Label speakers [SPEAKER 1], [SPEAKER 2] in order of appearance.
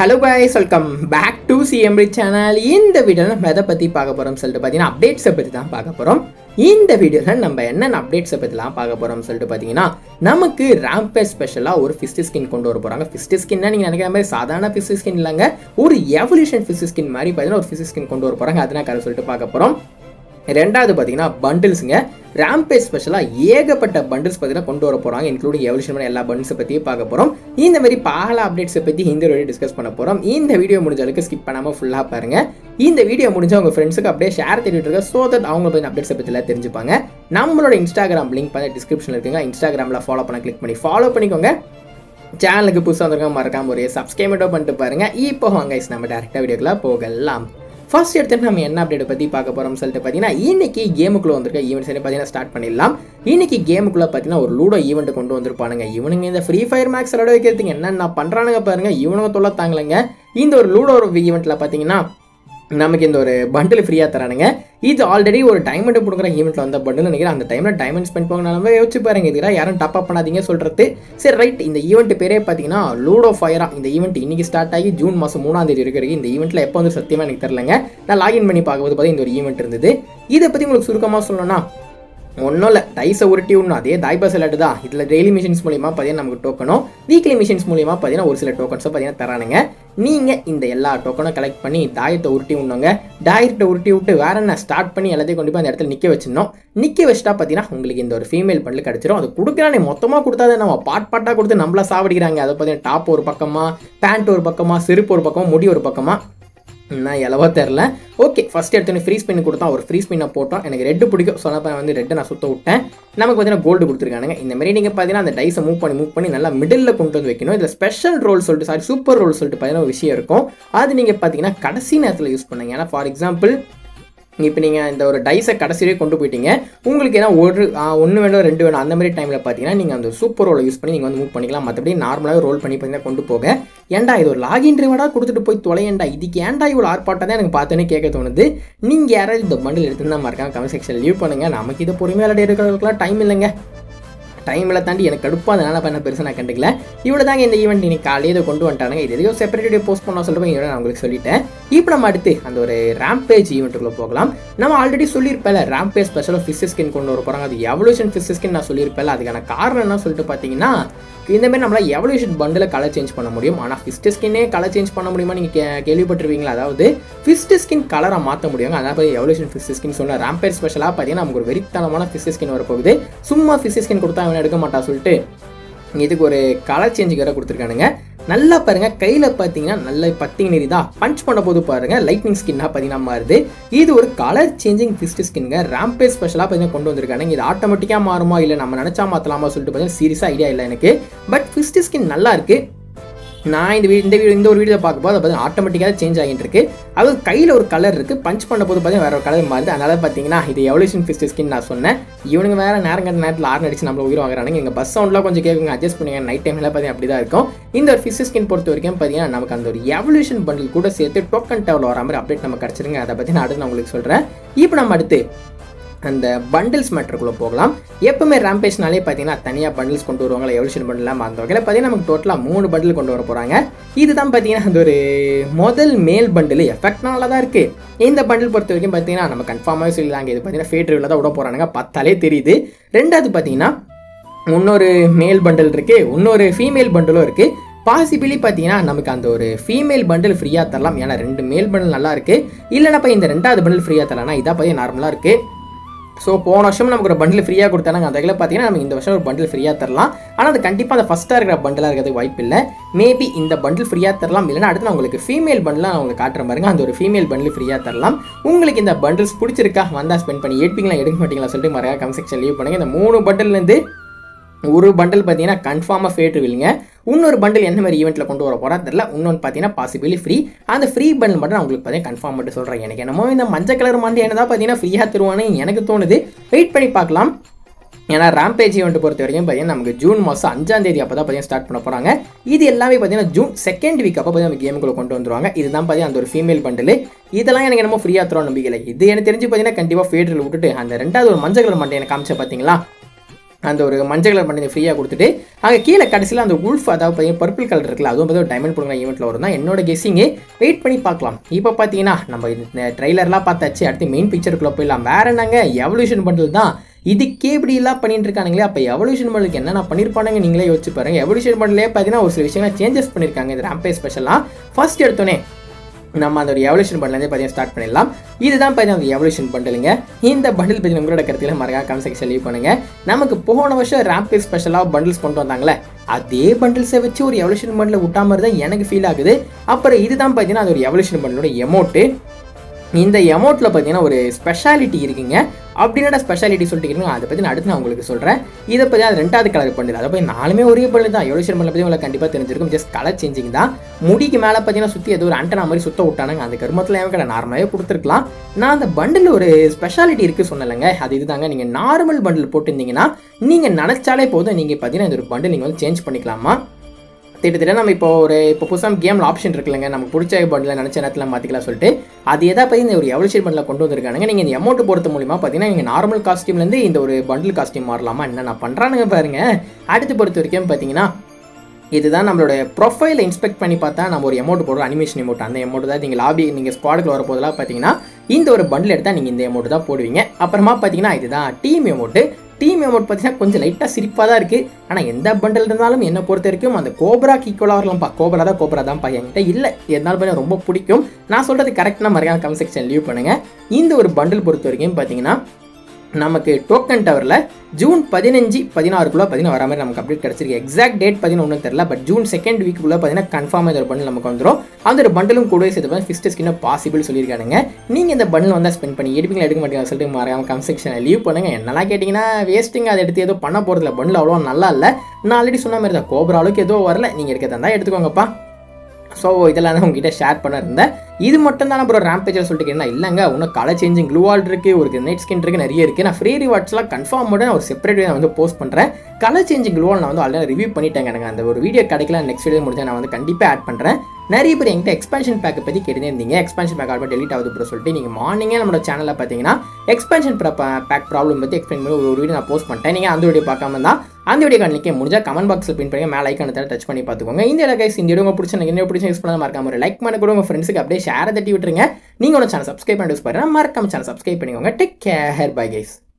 [SPEAKER 1] hello guys welcome back to CMT channel இந்த வீடியோவில் நம்ம எதை பற்றி பார்க்க போகிறோம் சொல்லிட்டு பார்த்தீங்கன்னா அப்டேட்ஸை பற்றி தான் பார்க்க போகிறோம் இந்த வீடியோவில் நம்ம என்னென்ன அப்டேட்ஸை பற்றிலாம் பார்க்க போகிறோம் சொல்லிட்டு பார்த்தீங்கன்னா நமக்கு ரேம்பே ஸ்பெஷலாக ஒரு ஃபிஸ்ட் ஸ்கின் கொண்டு வர போகிறாங்க ஃபிஸ்ட் ஸ்கின்னா நீங்கள் நினைக்கிற மாதிரி சாதாரண ஃபிஸ்ட் ஸ்கின் இல்லைங்க ஒரு எவல்யூஷன் ஃபிஸ்ட் ஸ்கின் மாதிரி பார்த்தீங்கன்னா ஒரு ஃபிஸ்ட் ஸ்கின் கொண்டு வர போகிறாங்க அதனால் கதை சொல்லிட்டு பார்க்க போகிறோம் ரெண்டாவது பார்த்தீங்கன்னா பண்டில்ஸுங்க ரேம்பேஜ் ஸ்பெஷலாக ஏகப்பட்ட பண்டில்ஸ் பார்த்தீங்கன்னா கொண்டு வர போகிறாங்க இன்க்ளூடிங் எவல்யூஷன் பண்ண எல்லா பண்டில்ஸை பற்றியும் பார்க்க போகிறோம் இந்த மாதிரி பல அப்டேட்ஸை பற்றி இந்த வீடியோ டிஸ்கஸ் பண்ண போகிறோம் இந்த வீடியோ முடிஞ்ச அளவுக்கு ஸ்கிப் பண்ணாமல் ஃபுல்லாக பாருங்கள் இந்த வீடியோ முடிஞ்ச உங்கள் ஃப்ரெண்ட்ஸுக்கு அப்படியே ஷேர் பண்ணிட்டு இருக்க ஸோ தட் அவங்க பற்றி அப்டேட்ஸை பற்றிலாம் தெரிஞ்சுப்பாங்க நம்மளோட இன்ஸ்டாகிராம் லிங்க் பண்ணி டிஸ்கிரிப்ஷனில் இருக்குங்க இன்ஸ்டாகிராமில் ஃபாலோ பண்ண கிளிக் பண்ணி ஃபாலோ பண்ணிக்கோங்க சேனலுக்கு புதுசாக வந்திருக்க மறக்காம ஒரு சப்ஸ்கிரைப் மட்டும் பண்ணிட்டு பாருங்க இப்போ வாங்க guys, நம்ம டேரெக்டாக வீடியோக்குள்ள போகலாம் ஃபர்ஸ்ட் எடுத்து நம்ம என்ன அப்டேட் பற்றி பார்க்க போகிறோம் சொல்லிட்டு பார்த்தீங்கன்னா இன்னைக்கு கேமுக்குள்ளே வந்திருக்க ஈவெண்ட்ஸ் பார்த்தீங்கன்னா ஸ்டார்ட் பண்ணிடலாம் இன்னைக்கு கேமுக்குள்ளே பார்த்தீங்கன்னா ஒரு லூடோ ஈவெண்ட் கொண்டு வந்திருப்பானுங்க இவனுங்க இந்த ஃப்ரீ ஃபயர் மேக்ஸ் விளையாட வைக்கிறதுக்கு என்னென்ன பண்ணுறானுங்க பாருங்க இவனுங்க தொல்லை தாங்கலைங்க இந்த ஒரு லூடோ ஈவெண்ட்டில் பார்த்தீங்கன்னா நமக்கு இந்த ஒரு பண்டில் ஃப்ரீயாக தரானுங்க இது ஆல்ரெடி ஒரு டைமண்ட் கொடுக்குற ஈவெண்ட்டில் வந்த பண்டில் நினைக்கிறேன் அந்த டைமில் டைமண்ட் ஸ்பெண்ட் பண்ணாலும் யோசிச்சு பாருங்க இதெல்லாம் யாரும் டப் அப் பண்ணாதீங்க சொல்கிறது சரி ரைட் இந்த ஈவெண்ட் பேரே பார்த்தீங்கன்னா லூடோ ஃபயரா இந்த ஈவெண்ட் இன்னைக்கு ஸ்டார்ட் ஆகி ஜூன் மாதம் மூணாம் தேதி இருக்கிறது இந்த ஈவெண்ட்டில் எப்போ வந்து சத்தியமாக எனக்கு தெரிலங்க நான் லாகின் பண்ணி பார்க்கும்போது பார்த்தீங்கன்னா இந்த ஒரு ஈவெண்ட் இருந்தது இதை பற்றி உங்களுக்கு சுருக்கமாக சொல்லணும்னா ஒன்றும் இல்லை டைஸை உருட்டி விடணும் அதே தாய்பாஸ் விளையாட்டு தான் இதில் டெய்லி மிஷின்ஸ் மூலியமாக பார்த்தீங்கன்னா நமக்கு டோக்கனும் வீக்லி மிஷின்ஸ் மூலியமாக பார்த்தீங்கன்னா ஒரு சில டோக்கன்ஸை பார்த்தீங்கன்னா தரானுங்க நீங்கள் இந்த எல்லா டோக்கனும் கலெக்ட் பண்ணி தாயத்தை உருட்டி விடணுங்க தாயத்தை உருட்டி விட்டு வேற என்ன ஸ்டார்ட் பண்ணி எல்லாத்தையும் கொண்டு போய் அந்த இடத்துல நிற்க வச்சிடணும் நிற்க வச்சுட்டா பார்த்தீங்கன்னா உங்களுக்கு இந்த ஒரு ஃபீமேல் பண்டில் கிடச்சிரும் அது கொடுக்குறானே மொத்தமாக கொடுத்தாத நம்ம பாட் பாட்டாக கொடுத்து நம்மள சாவடிக்கிறாங்க அதை பார்த்தீங்கன்னா டாப் ஒரு பக்கமாக பேண்ட் ஒரு பக்கமாக செருப்பு ஒரு பக்கமாக முடி ஒரு பக்கமாக நான் எலவோ தெரில ஓகே ஃபஸ்ட் எடுத்தோன்னே ஃப்ரீ ஸ்பின் கொடுத்தா ஒரு ஃப்ரீ ஸ்பின்னை போட்டோம் எனக்கு ரெட்டு பிடிக்கும் சொன்னப்போ வந்து ரெட்டை நான் சுத்த விட்டேன் நமக்கு பார்த்தீங்கன்னா கோல்டு கொடுத்துருக்கானுங்க இந்த மாதிரி நீங்கள் பார்த்தீங்கன்னா அந்த டைஸை மூவ் பண்ணி மூவ் பண்ணி நல்லா மிடில் கொண்டு வந்து வைக்கணும் இதில் ஸ்பெஷல் ரோல் சொல்லிட்டு சாரி சூப்பர் ரோல் சொல்லிட்டு பார்த்தீங்கன்னா ஒரு விஷயம் இருக்கும் அது நீங்கள் பார்த்தீங்கன்னா கடைசி நேரத்தில் யூஸ் பண்ணுங்க ஏன்னா ஃபார் எக்ஸாம்பிள் இப்போ நீங்கள் இந்த ஒரு டைஸை கடைசியே கொண்டு போயிட்டீங்க உங்களுக்கு ஏன்னா ஒரு ஒன்று வேணும் ரெண்டு வேணும் அந்த மாதிரி டைமில் பார்த்தீங்கன்னா நீங்கள் அந்த சூப்பர் ரோலை யூஸ் பண்ணி நீங்கள் வந்து மூவ் பண்ணிக்கலாம் மற்றபடி நார்மலாக ரோல் பண்ணி பார்த்தீங்கன்னா கொண்டு போக ஏன்டா இது ஒரு லாகின் ரிவார்டாக கொடுத்துட்டு போய் தொலையேண்டா இதுக்கு ஏன்டா இவ்வளோ ஆர்ப்பாட்டம் தான் எனக்கு பார்த்தோன்னே கேட்க தோணுது நீங்கள் யாராவது இந்த பண்டில் எடுத்துருந்தா மறக்காம கமெண்ட் செக்ஷன் லீவ் பண்ணுங்கள் நமக்கு இதை பொறுமையாக விளையாடி இருக்கிறதுக்குலாம் டைம் இல்லைங்க டைமில் தாண்டி எனக்கு கடுப்பாக அதனால பண்ண பெருசாக நான் கண்டுக்கல இவ்வளோ தாங்க இந்த ஈவெண்ட் இன்னைக்கு காலையில் இதை கொண்டு வந்துட்டானுங்க இது எதையோ செப்பரேட் வீடியோ போஸ்ட் பண்ண சொல்லிட்டு இதோட நான் உங்களுக்கு சொல்லிட்டேன் இப்போ நம்ம அடுத்து அந்த ஒரு ரேம்பேஜ் ஈவெண்ட்டுக்குள்ளே போகலாம் நம்ம ஆல்ரெடி சொல்லியிருப்பேன் ரேம்பேஜ் ஸ்பெஷலாக ஃபிஷ் ஸ்கின் கொண்டு வர போகிறாங்க அது எவல்யூஷன் ஃபிஷ் ஸ்கின் நான் சொல்லியிருப்பேன் அதுக்கான காரணம் என்ன சொல்லிட்டு பார்த்தீங்கன்னா இந்த மாதிரி நம்மளால் எவல்யூஷன் பண்டில் கலர் சேஞ்ச் பண்ண முடியும் ஆனால் ஃபிஸ்ட் ஸ்கின்னே கலர் சேஞ்ச் பண்ண முடியுமா நீங்கள் கே கேள்விப்பட்டிருவீங்களா அதாவது ஃபிஸ்ட் ஸ்கின் கலரை மாற்ற முடியும் அதாவது எவல்யூஷன் ஃபிஸ்ட் ஸ்கின் சொன்ன ரேம்பேர் ஸ்பெஷலாக பார்த்தீங்கன்னா நமக்கு ஒரு வெறித்தனமான ஃபிஸ்ட் ஸ்கின் வரப்போகுது சும்மா ஃபிஸ்ட் ஸ்கின் கொடுத்தா அவன் எடுக்க மாட்டா சொல்லிட்டு இதுக்கு ஒரு கலர் சேஞ்சுக்கு வேறு கொடுத்துருக்கானுங்க நல்லா பாருங்க கையில் பார்த்தீங்கன்னா நல்ல பத்திங்க நெறி தான் பஞ்ச் பண்ண போது பாருங்க லைட்னிங் ஸ்கின்னாக பார்த்தீங்கன்னா மாறுது இது ஒரு கலர் சேஞ்சிங் ஃபிஸ்ட் ஸ்கின்ங்க ரேம்பே ஸ்பெஷலாக பார்த்தீங்கன்னா கொண்டு வந்திருக்காங்க இது ஆட்டோமேட்டிக்காக மாறுமா இல்லை நம்ம நினச்சா மாற்றலாமா சொல்லிட்டு பார்த்தீங்கன்னா சீரியஸாக ஐடியா இல்லை எனக்கு பட் ஃபிஸ்ட் ஸ்கின் நல்லா இருக்கு நான் இந்த வீ- இந்த வீடியோ இந்த ஒரு வீடியோ பார்க்கும்போது அது பார்த்தீங்கன்னா ஆட்டோமேட்டிக்காக சேஞ்ச் ஆகிட்டு இருக்கு அது கையில் ஒரு கலர் இருக்கு பஞ்ச் பண்ண போது பார்த்தீங்கன்னா வேற ஒரு கலர் மாறுது அதனால பார்த்தீங்கன்னா இது எவல்யூஷன் ஃபிஸ்ட் ஸ்கின் நான் சொன்னேன் இவனுங்க வேற நேரம் கட்ட நேரத்தில் ஆறு அடிச்சு நம்மள உயிர் வாங்குறானுங்க எங்கள் பஸ் சவுண்ட்லாம் கொஞ்சம் கேட்குங்க அட்ஜஸ்ட் பண்ணுங்க நைட் டைம்ல பார்த்தீங்கன்னா அப்படி தான் இருக்கும் இந்த ஒரு ஃபிஷ் ஸ்கின் பொறுத்த வரைக்கும் பார்த்தீங்கன்னா நமக்கு அந்த ஒரு எவல்யூஷன் பண்டில் கூட சேர்த்து டோக்கன் டேவில் வர மாதிரி அப்டேட் நம்ம கிடச்சிருங்க அதை பற்றி நான் அடுத்து நான் உங்களுக்கு சொல்கிறேன் இப்போ நம்ம அடுத்து அந்த பண்டில்ஸ் மேட்டருக்குள்ளே போகலாம் எப்பவுமே ரேம்பேஜ்னாலே பார்த்தீங்கன்னா தனியாக பண்டில்ஸ் கொண்டு வருவாங்க எவல்யூஷன் பண்டிலாம் அந்த வகையில் பார்த்தீங்கன்னா நமக்கு டோட்டலாக மூணு பண்டில் கொண்டு வர போகிறாங்க இதுதான் பார்த்தீங்கன்னா அந்த ஒரு முதல் மேல் பண்டில் எஃபெக்ட் நல்லா தான் இருக்குது இந்த பண்டில் பொறுத்த வரைக்கும் பார்த்தீங்கன்னா நம்ம கன்ஃபார்மாகவே சொல்லலாங்க இது பார்த்தீங்கன்னா ஃபேட் ரிவில் தான் விட போகிறாங்க பார்த்தாலே தெரியுது ரெண்டாவது பார்த்தீங்கன்னா இன்னொரு மேல் பண்டில் இருக்குது இன்னொரு ஃபீமேல் பண்டிலும் இருக்குது பாசிபிளி பார்த்தீங்கன்னா நமக்கு அந்த ஒரு ஃபீமேல் பண்டில் ஃப்ரீயாக தரலாம் ஏன்னா ரெண்டு மேல் பண்டில் நல்லா இருக்குது இல்லைனாப்பா இந்த ரெண்டாவது பண்டில் ஃப்ரீயாக தரலாம்னா இதாக பார்த்தீங்கன்னா நார்மலாக இருக்குது ஸோ போன வருஷம் நமக்கு ஒரு பண்டில் ஃப்ரீயாக கொடுத்தாங்க அந்த வகையில் பார்த்தீங்கன்னா நமக்கு இந்த வருஷம் ஒரு பண்டில் ஃப்ரீயாக தரலாம் ஆனால் அது கண்டிப்பாக அந்த ஃபஸ்ட்டாக இருக்கிற பண்டிலாக இருக்கிறதுக்கு வாய்ப்பு இல்லை மேபி இந்த பண்டில் ஃப்ரீயாக தரலாம் இல்லைனா அடுத்து நான் உங்களுக்கு ஃபீமேல் பண்டிலாக நான் உங்களுக்கு காட்டுற பாருங்க அந்த ஒரு ஃபீமேல் பண்டில் ஃப்ரீயாக தரலாம் உங்களுக்கு இந்த பண்டில்ஸ் பிடிச்சிருக்கா வந்தால் ஸ்பெண்ட் பண்ணி எடுப்பீங்களா எடுக்க மாட்டீங்களா சொல்லிட்டு மறையா கமெண்ட் செக்ஷன் லீவ் பண்ணுங்க இந்த மூணு பண்டில்லேருந்து ஒரு பண்டில் பார்த்தீங்கன்னா கன்ஃபார்மாக ஃபேட் வில்லுங்க இன்னொரு பண்டில் என்ன மாதிரி ஈவெண்ட்டில் கொண்டு வர போகிறா தெரியல இன்னொன்று பார்த்தீங்கன்னா பாசிபிளி ஃப்ரீ அந்த ஃப்ரீ பண்டில் மட்டும் நான் உங்களுக்கு பார்த்தீங்கன்னா கன்ஃபார்ம் மட்டும் சொல்கிறேன் எனக்கு என்னமோ இந்த மஞ்சள் கலர் மண்டை என்ன தான் பார்த்தீங்கன்னா ஃப்ரீயாக தருவானு எனக்கு தோணுது வெயிட் பண்ணி பார்க்கலாம் ஏன்னா ரேம்பேஜ் ஈவெண்ட் பொறுத்த வரைக்கும் பார்த்தீங்கன்னா நமக்கு ஜூன் மாதம் அஞ்சாம் தேதி அப்போ தான் பார்த்தீங்கன்னா ஸ்டார்ட் பண்ண போகிறாங்க இது எல்லாமே பார்த்தீங்கன்னா ஜூன் செகண்ட் வீக் அப்போ பார்த்தீங்கன்னா நம்ம கேமுக்குள்ள கொண்டு வந்துருவாங்க இதுதான் பார்த்தீங்கன்னா அந்த ஒரு ஃபீமேல் பண்டில் இதெல்லாம் எனக்கு என்னமோ ஃப்ரீயாக தரும் நம்பிக்கை இல்லை இது எனக்கு தெரிஞ்சு பார்த்தீங்கன்னா கண்டிப்பாக ஃபேட்ரில் விட்டுட்டு அந்த ரெண்டாவது ஒரு மஞ்சள் கலர் மண்டை எனக்கு காமிச்ச பார்த்தீங்களா அந்த ஒரு மஞ்சள் கலர் பண்ணி ஃப்ரீயாக கொடுத்துட்டு அங்கே கீழே கடைசியில் அந்த உல்ஃப் அதாவது பார்த்தீங்கன்னா பர்பிள் கலர் இருக்குல்ல அதுவும் பார்த்தா டைமண்ட் கொடுங்க ஈவெண்ட்டில் வரும் தான் என்னோட கெஸ்ஸிங்கு வெயிட் பண்ணி பார்க்கலாம் இப்போ பார்த்தீங்கன்னா நம்ம இந்த ட்ரைலர்லாம் பார்த்தாச்சு அடுத்து மெயின் பிக்சருக்குள்ளே போயிடலாம் வேற என்னங்க எவல்யூஷன் பண்டில் தான் இதுக்கே இப்படி எல்லாம் பண்ணிட்டு இருக்கானுங்களே அப்போ எவல்யூஷன் பண்டலுக்கு என்னென்ன பண்ணியிருப்பானுங்க நீங்களே யோசிச்சு பாருங்க எவல்யூஷன் பண்டலே பார்த்தீங்கன்னா ஒரு சில விஷயங்கள் சேஞ்சஸ் பண்ணியிருக்காங்க இந்த ரேம்பே ஸ்பெஷலாக ஃபர்ஸ்ட் எடுத்தோன்னே நம்ம அந்த ஒரு எவல்யூஷன் பண்டிலேருந்து பார்த்தீங்கன்னா ஸ்டார்ட் பண்ணிடலாம் இதுதான் பார்த்தீங்கன்னா அந்த எவல்யூஷன் பண்டலுங்க இந்த பண்டில் பற்றி உங்களோட கருத்தில் மறக்காம கமெண்ட் செக்ஷன் லீவ் பண்ணுங்க நமக்கு போன வருஷம் ரேம்பே ஸ்பெஷலாக பண்டில்ஸ் கொண்டு வந்தாங்களே அதே பண்டில்ஸை வச்சு ஒரு எவல்யூஷன் பண்டில் விட்டா மாதிரி தான் எனக்கு ஃபீல் ஆகுது அப்புறம் இதுதான் பார்த்தீங்கன்னா அது ஒரு எவல்யூஷன் பண்டிலோட எமௌண்ட்டு இந்த எமௌண்ட்டில் பார்த்தீங்கன்னா ஒரு ஸ்பெஷாலிட்டி இருக்குங்க அப்படின்னா ஸ்பெஷாலிட்டி சொல்லிட்டு இருக்கீங்க அதை பற்றி நான் அடுத்து நான் உங்களுக்கு சொல்கிறேன் இதை பற்றி அது ரெண்டாவது கலர் பண்ணுது அதை பற்றி நாலுமே ஒரே பண்ணி தான் எவல்யூஷன் பண்ணல பற்றி உங்களுக்கு கண்டிப்பாக தெரிஞ்சிருக்கும் ஜஸ்ட் கலர் சேஞ்சிங் தான் முடிக்கு மேலே பார்த்தீங்கன்னா சுற்றி ஏதோ ஒரு ஆண்டனா மாதிரி சுத்த விட்டானுங்க அந்த கருமத்தில் ஏன் கடை நார்மலாகவே கொடுத்துருக்கலாம் நான் அந்த பண்டில் ஒரு ஸ்பெஷாலிட்டி இருக்குது சொன்னலைங்க அது இதுதாங்க நீங்கள் நார்மல் பண்டில் போட்டிருந்தீங்கன்னா நீங்கள் நினச்சாலே போதும் நீங்கள் பார்த்தீங்கன்னா இந்த ஒரு பண்டில் நீங்கள் வந்து சேஞ்ச் பண்ணிக்கலாமா திட்டத்தட்ட நம்ம இப்போ ஒரு இப்போ புதுசாக கேமில் ஆப்ஷன் இருக்குல்லங்க நமக்கு பிடிச்ச பண்டில் நினச்ச நேரத்தில் மாற்றிக்கலாம் சொல்லிட்டு அது எதா பற்றி இந்த ஒரு எவல்யூஷன் பண்டில் கொண்டு வந்திருக்கானுங்க நீங்கள் இந்த அமௌண்ட் பொறுத்த மூலியமாக பார்த்தீங்கன்னா நீங்கள் நார்மல் காஸ்டியூம்லேருந்து இந்த ஒரு பண்டில் காஸ்டியூம் மாறலாமா என்ன நான் பண்ணுறானுங்க பாருங்க அடுத்து பொறுத்த வரைக்கும் பார்த்தீங்கன்னா இதுதான் நம்மளோட ப்ரொஃபைலை இன்ஸ்பெக்ட் பண்ணி பார்த்தா நம்ம ஒரு அமௌண்ட் போடுறோம் அனிமேஷன் அமௌண்ட் அந்த அமௌண்ட் தான் நீங்கள் லாபி நீங்கள் ஸ்குவாடுக்கு வர போதெல்லாம் பார்த்தீங்கன்னா இந்த ஒரு பண்டில் எடுத்தால் நீங்கள் இந்த அமௌண்ட் தான் போடுவீங்க அப்புறமா பார்த்தீங்கன்னா இதுதான் டீம் அமௌண்ட்டு டீம் அமௌண்ட் பார்த்தீங்கன்னா கொஞ்சம் லைட்டாக சிரிப்பாக தான் இருக்குது ஆனால் எந்த பண்டில் இருந்தாலும் என்னை பொறுத்த வரைக்கும் அந்த கோப்ராக்கு ஈக்குவலாக வரலாம்ப்பா கோப்ரா தான் கோப்ரா தான்ப்பா என்கிட்ட இல்லை இருந்தாலும் பார்த்தீங்கன்னா ரொம்ப பிடிக்கும் நான் சொல்கிறது கரெக்டாக மறக்காம கமெண்ட் செக்ஷன் லீவ் பண்ணுங்கள் இந்த ஒரு பண்டில் பொறுத்த வரைக்கும் பார்த்தீங்கன்னா நமக்கு டோக்கன் டவரில் ஜூன் பதினஞ்சு பதினாறுக்குள்ளே பார்த்தீங்கன்னா வர மாதிரி நமக்கு அப்டேட் கிடச்சிருக்கு எக்ஸாக்ட் டேட் பார்த்தீங்கன்னா ஒன்றும் தெரியல பட் ஜூன் செகண்ட் வீக்குள்ளே பார்த்தீங்கன்னா கன்ஃபார்மாக இந்த ஒரு பண்டில் நமக்கு வந்துடும் அந்த ஒரு பண்டிலும் கூட சேர்த்து வந்து ஃபிஸ்ட் ஸ்கின் பாசிபிள் சொல்லியிருக்கானுங்க நீங்கள் இந்த பண்டில் வந்தால் ஸ்பெண்ட் பண்ணி எடுப்பீங்களா எடுக்க மாட்டீங்க சொல்லிட்டு மறக்காம கமெண்ட் செக்ஷனில் லீவ் பண்ணுங்கள் என்னெல்லாம் கேட்டிங்கன்னா வேஸ்ட்டுங்க அதை எடுத்து ஏதோ பண்ண போகிறதில்ல பண்டில் அவ்வளோ நல்லா இல்லை நான் ஆல்ரெடி சொன்ன மாதிரி தான் கோபுர அளவுக்கு எதுவும் வரல நீங்கள் எடுக்க தந்தா எடுத்துக்கோங்கப்பா ஸோ இதெல்லாம் தான் உங்ககிட்ட ஷேர் பண்ண இருந்தேன் இது மட்டும் தான் அப்புறம் ரேம்பேஜர் சொல்லிட்டு என்ன இல்லைங்க இன்னும் கலர் சேஞ்சிங் க்ளூ ஆல் இருக்குது ஒரு நைட் ஸ்கின் இருக்குது நிறைய இருக்குது நான் ஃப்ரீ ரிவார்ட்ஸ்லாம் கன்ஃபார்ம் மட்டும் நான் ஒரு செப்பரேட் நான் வந்து போஸ்ட் பண்ணுறேன் கலர் சேஞ்சிங் க்ளூ நான் வந்து ஆல்ரெடி ரிவ்யூ பண்ணிட்டேங்க எனக்கு அந்த ஒரு வீடியோ கிடைக்கல நெக்ஸ்ட் வீடியோ முடிஞ்சா நான் வந்து கண்டிப்பாக ஆட் பண்ணுறேன் நிறைய பேர் என்கிட்ட எக்ஸ்பென்ஷன் பேக்கை பற்றி கேட்டுனே இருந்தீங்க எக்ஸ்பென்ஷன் பேக் ஆல்ரெடி டெலிட் ஆகுது ப்ரோ சொல்லிட்டு நீங்கள் மார்னிங்கே நம்மளோட சேனலில் பார்த்தீங்கன்னா எக்ஸ்பென்ஷன் பேக் ப்ராப்ளம் பற்றி எக்ஸ்பிளைன் பண்ணி ஒரு வீடியோ நான் போஸ்ட் பண்ணிட்டேன் நீங்கள் அந்த வீடியோ பார்க்காம தான் அந்த வீடியோ கண்ணிக்க முடிஞ்சால் கமெண்ட் பாக்ஸில் பின் பண்ணி மேலே ஐக்கான டச் பண்ணி பார்த்துக்கோங்க இந்த கைஸ் இந்த வீடியோ பிடிச்ச எனக்கு என்ன பிடிச்ச யூஸ் பண்ண மறக்காம ஒரு லைக் பண்ண கூட உங்கள் ஃப்ரெண்ட்ஸுக்கு அப்படியே ஷேரை தட்டி விட்டுருங்க நீங்கள் ஒரு சேனல் சப்ஸ்கிரைப் பண்ணி யூஸ் பண்ணுறேன் மறக்காம சேனல் சப்ஸ்கிரைப் பண்ணிக்கோங்க டேக் கேர் பை கைஸ்